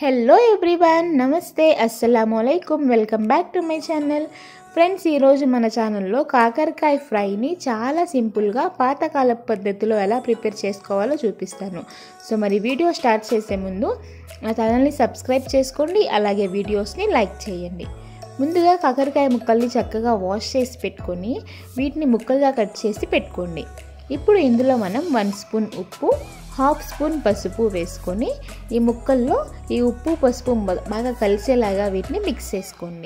hello everyone నమస్తే అస్సలం అయికుమ్ welcome back to my channel friends ఈరోజు మన ఛానల్లో కాకరకాయ ఫ్రైని చాలా సింపుల్గా పాతకాల పద్ధతిలో ఎలా ప్రిపేర్ చేసుకోవాలో చూపిస్తాను సో మరి వీడియో స్టార్ట్ చేసే ముందు నా ఛానల్ని సబ్స్క్రైబ్ చేసుకోండి అలాగే వీడియోస్ని లైక్ చేయండి ముందుగా కాకరకాయ ముక్కల్ని చక్కగా వాష్ చేసి పెట్టుకొని వీటిని ముక్కలుగా కట్ చేసి పెట్టుకోండి ఇప్పుడు ఇందులో మనం వన్ స్పూన్ ఉప్పు హాఫ్ స్పూన్ పసుపు వేసుకొని ఈ ముక్కల్లో ఈ ఉప్పు పసుపు బాగా కలిసేలాగా వీటిని మిక్స్ చేసుకోండి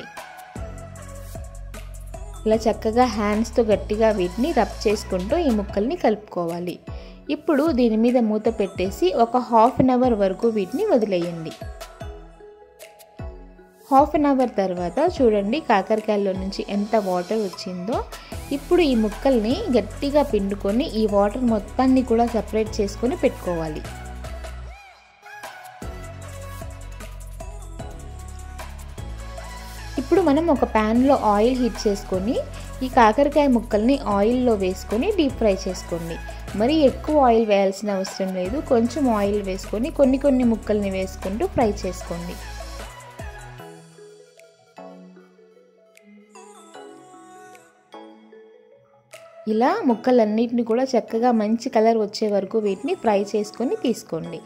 ఇలా చక్కగా హ్యాండ్స్తో గట్టిగా వీటిని రబ్ చేసుకుంటూ ఈ ముక్కల్ని కలుపుకోవాలి ఇప్పుడు దీని మీద మూత పెట్టేసి ఒక హాఫ్ అన్ అవర్ వరకు వీటిని వదిలేయండి హాఫ్ అన్ అవర్ తర్వాత చూడండి కాకరకాయలో నుంచి ఎంత వాటర్ వచ్చిందో ఇప్పుడు ఈ ముక్కల్ని గట్టిగా పిండుకొని ఈ వాటర్ మొత్తాన్ని కూడా సపరేట్ చేసుకొని పెట్టుకోవాలి ఇప్పుడు మనం ఒక ప్యాన్లో ఆయిల్ హీట్ చేసుకొని ఈ కాకరకాయ ముక్కల్ని ఆయిల్లో వేసుకొని డీప్ ఫ్రై చేసుకోండి మరి ఎక్కువ ఆయిల్ వేయాల్సిన అవసరం లేదు కొంచెం ఆయిల్ వేసుకొని కొన్ని కొన్ని ముక్కల్ని వేసుకుంటూ ఫ్రై చేసుకోండి ఇలా ముక్కలన్నిటిని కూడా చక్కగా మంచి కలర్ వచ్చే వరకు వీటిని ఫ్రై చేసుకొని తీసుకోండి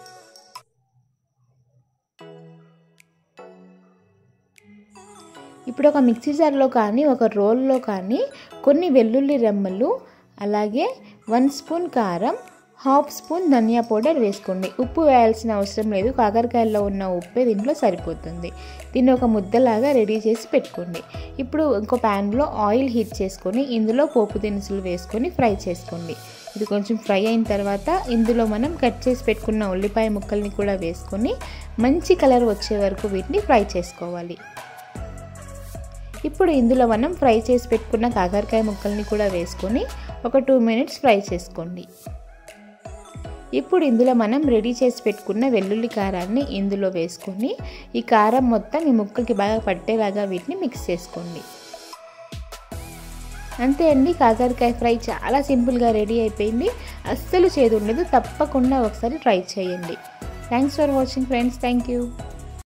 ఇప్పుడు ఒక మిక్సీ జార్లో కానీ ఒక రోల్లో కానీ కొన్ని వెల్లుల్లి రెమ్మలు అలాగే వన్ స్పూన్ కారం హాఫ్ స్పూన్ ధనియా పౌడర్ వేసుకోండి ఉప్పు వేయాల్సిన అవసరం లేదు కాకరకాయల్లో ఉన్న ఉప్పే దీంట్లో సరిపోతుంది దీన్ని ఒక ముద్దలాగా రెడీ చేసి పెట్టుకోండి ఇప్పుడు ఇంకో ప్యాన్లో ఆయిల్ హీట్ చేసుకొని ఇందులో పోపు దినుసులు వేసుకొని ఫ్రై చేసుకోండి ఇది కొంచెం ఫ్రై అయిన తర్వాత ఇందులో మనం కట్ చేసి పెట్టుకున్న ఉల్లిపాయ ముక్కల్ని కూడా వేసుకొని మంచి కలర్ వచ్చే వరకు వీటిని ఫ్రై చేసుకోవాలి ఇప్పుడు ఇందులో మనం ఫ్రై చేసి పెట్టుకున్న కాకరకాయ ముక్కల్ని కూడా వేసుకొని ఒక టూ మినిట్స్ ఫ్రై చేసుకోండి ఇప్పుడు ఇందులో మనం రెడీ చేసి పెట్టుకున్న వెల్లుల్లి కారాన్ని ఇందులో వేసుకొని ఈ కారం మొత్తం ఈ ముక్కకి బాగా పట్టేలాగా వీటిని మిక్స్ చేసుకోండి అంతే అండి కాకరకాయ ఫ్రై చాలా సింపుల్గా రెడీ అయిపోయింది అస్సలు చేదు ఉండదు తప్పకుండా ఒకసారి ట్రై చేయండి thanks for watching friends thank you